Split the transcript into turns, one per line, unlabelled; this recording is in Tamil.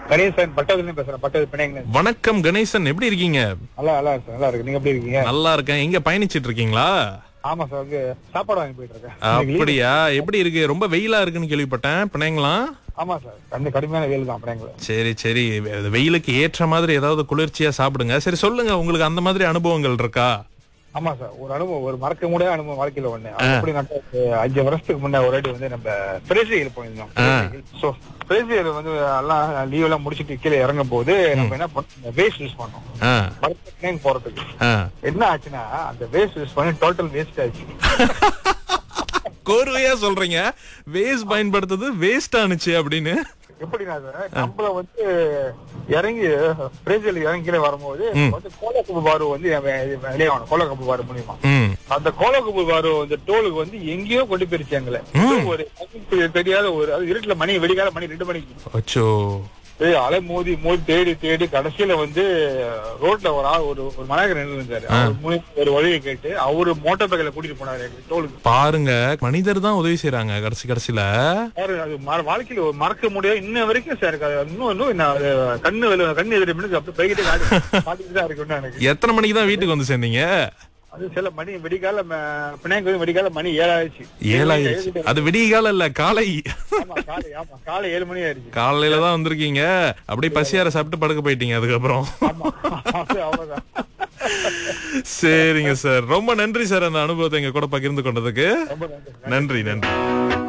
கணேசன் பட்டதுல பேசுறேன் பட்டது பிணைங்க
வணக்கம் கணேசன் எப்படி இருக்கீங்க
நல்லா நல்லா இருக்கு நல்லா இருக்கு நீங்க எப்படி இருக்கீங்க
நல்லா இருக்கேன் எங்க பயணிச்சிட்டு இருக்கீங்களா
ஆமா சார் வந்து சாப்பாடு வாங்கி போயிட்டு இருக்கேன் இன்னைக்கு leave.
அப்படியா எப்படி இருக்கு ரொம்ப வெயிலா இருக்குன்னு கேள்விப்பட்டேன் பிணைங்களாம்
ஆமா சார் கண்ணு கடுமையான வெயில் தான் பிணைங்கள
சரி சரி வெ- வெயிலுக்கு ஏற்ற மாதிரி ஏதாவது குளிர்ச்சியா சாப்பிடுங்க சரி சொல்லுங்க உங்களுக்கு அந்த மாதிரி அனுபவங்கள் இருக்கா
ஆமா சார் ஒரு அனுபவம் ஒரு மறக்க முடியாத அனுபவம் வாழ்க்கையில ஒண்ணு அது எப்படி நான் ஒரு அஞ்சு வருஷத்துக்கு முன்ன ஒரு வாட்டி வந்து நம்ம பிரேசில் போயிருந்தோம் சோ பிரேசில் வந்து எல்லாம் லீவ் எல்லாம் முடிச்சிட்டு கீழே இறங்கும் போது நம்ம என்ன பண்ணோம் வேஸ்ட் யூஸ் பண்ணோம்
ஆ,
படத்துக்கு போறதுக்கு
ஆ.
என்ன ஆச்சுன்னா அந்த வேஸ்ட் யூஸ் பண்ணி டோட்டல் வேஸ்ட் ஆச்சு
கோர்வையா சொல்றீங்க வேஸ்ட் பயன்படுத்துறது வேஸ்ட் ஆனுச்சு அப்படின்னு
எப்படின்னா சார் நம்மள வந்து இறங்கி பிரேசில் இறங்கி வரும்போது வந்து கோலக்கப்பு பாரு வந்து வெளியே வாங்க கோலக்கப்பு பாரு மூலியமா
ம்
அந்த கோலக்கப்பு பாரு வந்து டோலுக்கு வந்து எங்கேயோ கொண்டு போயிருச்சு எங்களை ஒரு கண்ணுக்கு தெரியாத ஒரு அது இருட்டுல மணி வெடிகால மணி ரெண்டு மணிக்கு
அச்சோ
ஏய், அலை மோதி மோதி தேடி தேடி கடைசியில வந்து ரோட்ல ஒரு ஆள் ஒரு ஒரு மனாகர் நின்று இருந்தாரு அவர் மூலியமா ஒரு வழியை கேட்டு அவரு மோட்டார் பைக்கில கூட்டிட்டு போனாரு எங்க டோலுக்கு
பாருங்க மனிதர் தான் உதவி செய்யறாங்க கடைசி கடைசியில
சார் அது மற- வாழ்க்கையில ஒரு மறக்க முடியாது இன்ன வரைக்கும் சார் எனக்கு அது இன்னும் இன்னும் நான் அது கண்ணு வெளி கண்ணு எதிரி மணிக்கு அப்படியே போய்கிட்டே காட்டு மாட்டிட்டு தான் இருக்கு இன்னும் எனக்கு
எத்தனை மணிக்கு தான் வீட்டுக்கு வந்து சேர்ந்தீங்க
அது சில மணி வெடிக்கால பினாங்க வெடிக்கால மணி ஏழாயிடுச்சு
ஏழாயிருச்சு அது விடிய காலம் இல்ல காலை
ஆமா காலை ஆமா காலை ஏழு மணி ஆயிடுச்சு
காலையில தான் வந்திருக்கீங்க அப்படியே பசியார சாப்பிட்டு படுக்க போயிட்டீங்க அதுக்கப்புறம்
ஆமா அது அவ்வளவுதான்
சரிங்க சார் ரொம்ப நன்றி சார் அந்த அனுபவத்தை எங்க கூட பகிர்ந்து கொண்டதுக்கு
ரொம்ப நன்றி
நன்றி நன்றி